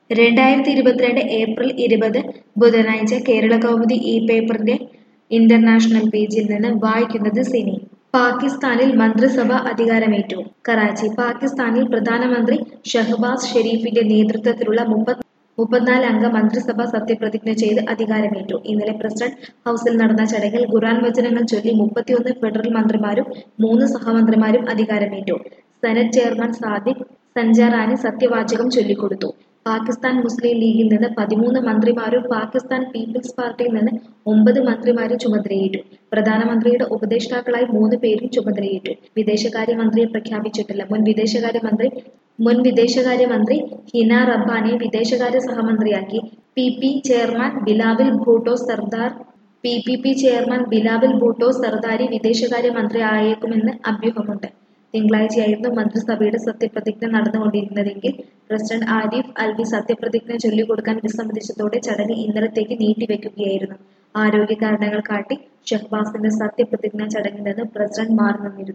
രണ്ടായിരത്തി ഇരുപത്തിരണ്ട് ഏപ്രിൽ ഇരുപത് ബുധനാഴ്ച കേരള കൗമുദി ഈ പേപ്പറിന്റെ ഇന്റർനാഷണൽ പേജിൽ നിന്ന് വായിക്കുന്നത് സിനി പാകിസ്ഥാനിൽ മന്ത്രിസഭ അധികാരമേറ്റു കറാച്ചി പാകിസ്ഥാനിൽ പ്രധാനമന്ത്രി ഷഹബാസ് ഷെരീഫിന്റെ നേതൃത്വത്തിലുള്ള മുപ്പത് മുപ്പത്തിനാല് അംഗ മന്ത്രിസഭ സത്യപ്രതിജ്ഞ ചെയ്ത് അധികാരമേറ്റു ഇന്നലെ പ്രസിഡന്റ് ഹൌസിൽ നടന്ന ചടങ്ങിൽ ഖുർആൻ വചനങ്ങൾ ചൊല്ലി മുപ്പത്തിയൊന്ന് ഫെഡറൽ മന്ത്രിമാരും മൂന്ന് സഹമന്ത്രിമാരും അധികാരമേറ്റു സെനറ്റ് ചെയർമാൻ സാദിഖ് സഞ്ചാറാനി സത്യവാചകം ചൊല്ലിക്കൊടുത്തു പാകിസ്ഥാൻ മുസ്ലിം ലീഗിൽ നിന്ന് പതിമൂന്ന് മന്ത്രിമാരും പാകിസ്ഥാൻ പീപ്പിൾസ് പാർട്ടിയിൽ നിന്ന് ഒമ്പത് മന്ത്രിമാരും ചുമതലയേറ്റു പ്രധാനമന്ത്രിയുടെ ഉപദേഷ്ടാക്കളായി മൂന്ന് പേരും ചുമതലയേറ്റു വിദേശകാര്യമന്ത്രിയെ പ്രഖ്യാപിച്ചിട്ടില്ല മുൻ വിദേശകാര്യമന്ത്രി മുൻ വിദേശകാര്യമന്ത്രി ഹിന റബ്ബാനെ വിദേശകാര്യ സഹമന്ത്രിയാക്കി P P chairman Bilawal Bhutto Zardari P P P chairman Bilawal Bhutto Zardari വിദേശകാര്യ മന്ത്രി ആയേക്കുമെന്ന് അഭ്യൂഹമുണ്ട് തിങ്കളാഴ്ചയായിരുന്നു മന്ത്രിസഭയുടെ സത്യപ്രതിജ്ഞ നടന്നുകൊണ്ടിരുന്നതെങ്കിൽ പ്രസിഡന്റ് ആരിഫ് അൽവി സത്യപ്രതിജ്ഞ ചൊല്ലിക്കൊടുക്കാൻ വിസമ്മതിച്ചതോടെ ചടങ്ങ് ഇന്നലത്തേക്ക് നീട്ടിവെക്കുകയായിരുന്നു ആരോഗ്യ കാരണങ്ങൾ കാട്ടി ഷഹ്ബാസിന്റെ സത്യപ്രതിജ്ഞാ ചടങ്ങിൽ നിന്ന് പ്രസിഡന്റ് മാറി നിന്നിരുന്നു